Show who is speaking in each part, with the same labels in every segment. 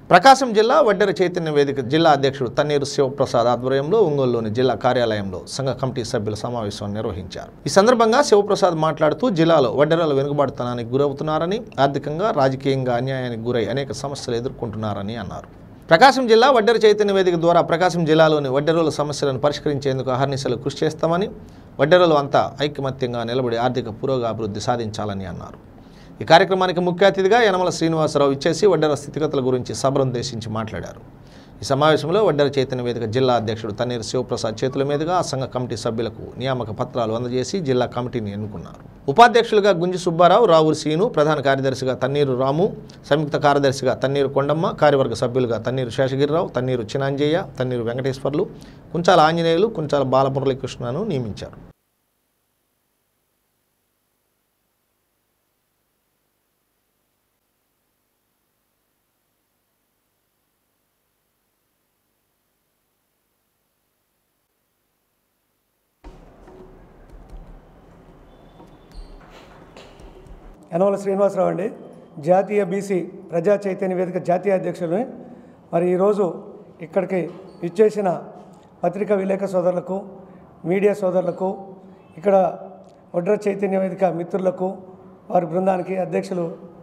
Speaker 1: ప్రకాశం జిల్లా వడ్డెర చైతన్య వేదిక జిల్లా అధ్యక్షుడు తన్నీరు శివప్రసాద్ ఆధ్వర్యంలో ఒంగోలులోని జిల్లా కార్యాలయంలో సంఘ కమిటీ సభ్యుల సమావేశం నిర్వహించారు ఈ సందర్భంగా శివప్రసాద్ మాట్లాడుతూ జిల్లాలో వడ్డెరలు వెనుకబాటుతనానికి గురవుతున్నారని ఆర్థికంగా రాజకీయంగా అన్యాయానికి గురై అనేక సమస్యలు ఎదుర్కొంటున్నారని అన్నారు ప్రకాశం జిల్లా వడ్డెర చైతన్య వేదిక ద్వారా ప్రకాశం జిల్లాలోని వడ్డెరుల సమస్యలను పరిష్కరించేందుకు అహర్నిశలు కృషి చేస్తామని వడ్డెరలు అంతా ఐకమత్యంగా నిలబడి ఆర్థిక పురోగాభివృద్ధి సాధించాలని అన్నారు ఈ కార్యక్రమానికి ముఖ్య అతిథిగా యనమల శ్రీనివాసరావు ఇచ్చేసి వడ్డెర స్థితిగతుల గురించి సభను ఉద్దేశించి మాట్లాడారు ఈ సమావేశంలో వడ్డెర చైతన్య వేదిక జిల్లా అధ్యక్షుడు తన్నీరు శివప్రసాద్ చేతుల మీదుగా ఆ సంఘ కమిటీ సభ్యులకు నియామక పత్రాలు అందజేసి జిల్లా కమిటీని ఎన్నుకున్నారు ఉపాధ్యక్షులుగా గుంజి సుబ్బారావు రావురి సీను ప్రధాన కార్యదర్శిగా తన్నీరు రాము సంయుక్త కార్యదర్శిగా తన్నీరు కొండమ్మ కార్యవర్గ సభ్యులుగా తన్నీరు శేషగిరిరావు తన్నీరు చినాంజయ్య తన్నీరు వెంకటేశ్వర్లు కుంచాల ఆంజనేయులు కుంచాల బాలమురళీకృష్ణను నియమించారు
Speaker 2: యనమల శ్రీనివాసరావు అండి జాతీయ బీసీ ప్రజా చైతన్య వేదిక జాతీయ అధ్యక్షులని మరి ఈరోజు ఇక్కడికి ఇచ్చేసిన పత్రికా విలేక సోదరులకు మీడియా సోదరులకు ఇక్కడ ఒడ్ర చైతన్య వేదిక మిత్రులకు వారి బృందానికి అధ్యక్షులు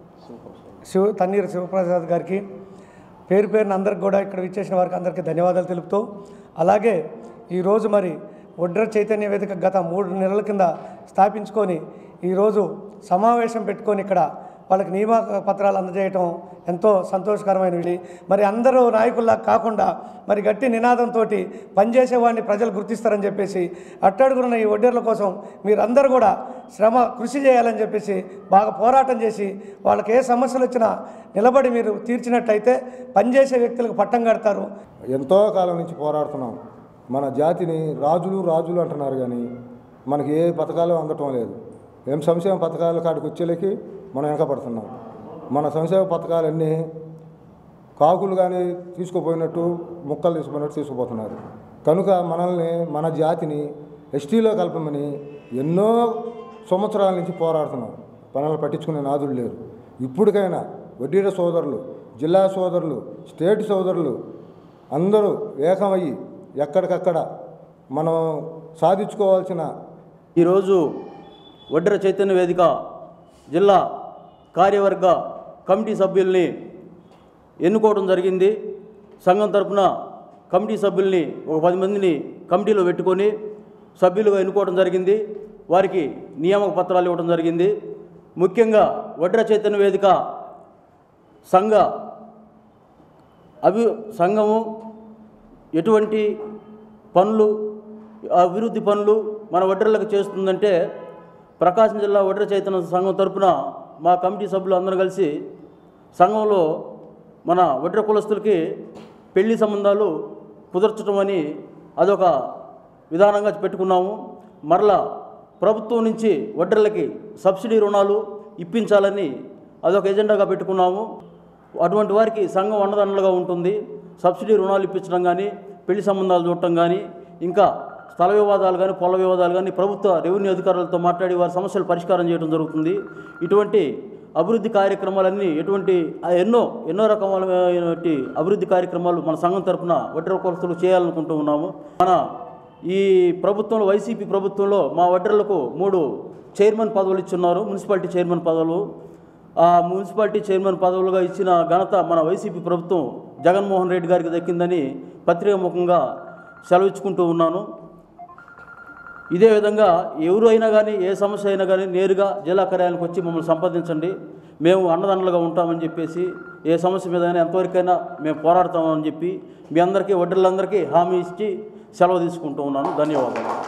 Speaker 2: శివ తన్నీరు శివప్రసాద్ గారికి పేరు పేరున అందరికి కూడా ఇక్కడ విచ్చేసిన వారికి అందరికీ ధన్యవాదాలు తెలుపుతూ అలాగే ఈరోజు మరి ఒడ్ర చైతన్య వేదిక గత మూడు నెలల కింద స్థాపించుకొని ఈరోజు సమావేశం పెట్టుకొని ఇక్కడ వాళ్ళకి నియామక పత్రాలు అందజేయటం ఎంతో సంతోషకరమైనవి మరి అందరూ నాయకుల్లా కాకుండా మరి గట్టి నినాదంతో పనిచేసేవాడిని ప్రజలు గుర్తిస్తారని చెప్పేసి అట్టడుగున్న ఈ ఒడ్డేర్ల కోసం మీరందరూ కూడా శ్రమ కృషి చేయాలని చెప్పేసి బాగా పోరాటం చేసి వాళ్ళకి ఏ సమస్యలు వచ్చినా నిలబడి మీరు తీర్చినట్టయితే పనిచేసే వ్యక్తులకు పట్టం కడతారు
Speaker 3: ఎంతో కాలం నుంచి పోరాడుతున్నాం మన జాతిని రాజులు రాజులు అంటున్నారు కానీ మనకి ఏ పథకాలు అందటం లేదు ఏం సంక్షేమ పథకాల కాడికి వచ్చేలకి మనం వెనకపడుతున్నాం మన సంక్షేమ పథకాలన్నీ కాకులు కానీ తీసుకుపోయినట్టు ముక్కలు తీసుకుపోయినట్టు తీసుకుపోతున్నారు కనుక మనల్ని మన జాతిని ఎస్టీలో కలపమని ఎన్నో సంవత్సరాల నుంచి పోరాడుతున్నాం మనల్ని పట్టించుకునే నాదులు లేరు ఇప్పటికైనా వడ్డీర సోదరులు జిల్లా సోదరులు స్టేట్ సోదరులు అందరూ ఏకమయ్యి ఎక్కడికక్కడ మనం సాధించుకోవాల్సిన
Speaker 4: ఈరోజు వడ్డెర చైతన్య వేదిక జిల్లా కార్యవర్గ కమిటీ సభ్యుల్ని ఎన్నుకోవడం జరిగింది సంఘం తరపున కమిటీ సభ్యుల్ని ఒక పది మందిని కమిటీలో పెట్టుకొని సభ్యులుగా ఎన్నుకోవడం జరిగింది వారికి నియామక పత్రాలు ఇవ్వడం జరిగింది ముఖ్యంగా వడ్ర చైతన్య వేదిక సంఘ అభి సంఘము ఎటువంటి పనులు అభివృద్ధి పనులు మన వడ్డర్లకు చేస్తుందంటే ప్రకాశం జిల్లా వడ్ర చైతన్య సంఘం తరపున మా కమిటీ సభ్యులు అందరూ కలిసి సంఘంలో మన వడ్ర కులస్తులకి పెళ్లి సంబంధాలు కుదర్చడం అని అదొక విధానంగా పెట్టుకున్నాము మరలా ప్రభుత్వం నుంచి వడ్డర్లకి సబ్సిడీ రుణాలు ఇప్పించాలని అదొక ఎజెండాగా పెట్టుకున్నాము అటువంటి వారికి సంఘం అండదండలుగా ఉంటుంది సబ్సిడీ రుణాలు ఇప్పించడం కానీ పెళ్లి సంబంధాలు చూడటం కానీ ఇంకా స్థల వివాదాలు కానీ పొల వివాదాలు కానీ ప్రభుత్వ రెవెన్యూ అధికారులతో మాట్లాడి వారి సమస్యలు పరిష్కారం చేయడం జరుగుతుంది ఇటువంటి అభివృద్ధి కార్యక్రమాలన్నీ ఎటువంటి ఆ ఎన్నో ఎన్నో రకమైనటువంటి అభివృద్ధి కార్యక్రమాలు మన సంఘం తరపున వడ్డెర కొలతలు చేయాలనుకుంటూ ఉన్నాము మన ఈ ప్రభుత్వంలో వైసీపీ ప్రభుత్వంలో మా వడ్డెర్లకు మూడు చైర్మన్ పదవులు ఇచ్చున్నారు మున్సిపాలిటీ చైర్మన్ పదవులు ఆ మున్సిపాలిటీ చైర్మన్ పదవులుగా ఇచ్చిన ఘనత మన వైసీపీ ప్రభుత్వం జగన్మోహన్ రెడ్డి గారికి దక్కిందని పత్రికా ముఖంగా సెలవిచ్చుకుంటూ ఉన్నాను ఇదే విధంగా ఎవరు అయినా కానీ ఏ సమస్య అయినా కానీ నేరుగా జిల్లా కార్యాలయానికి వచ్చి మమ్మల్ని సంప్రదించండి మేము అన్నదండలుగా ఉంటామని చెప్పేసి ఏ సమస్య మీద అయినా ఎంతవరకైనా మేము పోరాడతామని చెప్పి మీ అందరికీ వడ్డీలందరికీ హామీ ఇచ్చి సెలవు తీసుకుంటూ ఉన్నాను ధన్యవాదాలు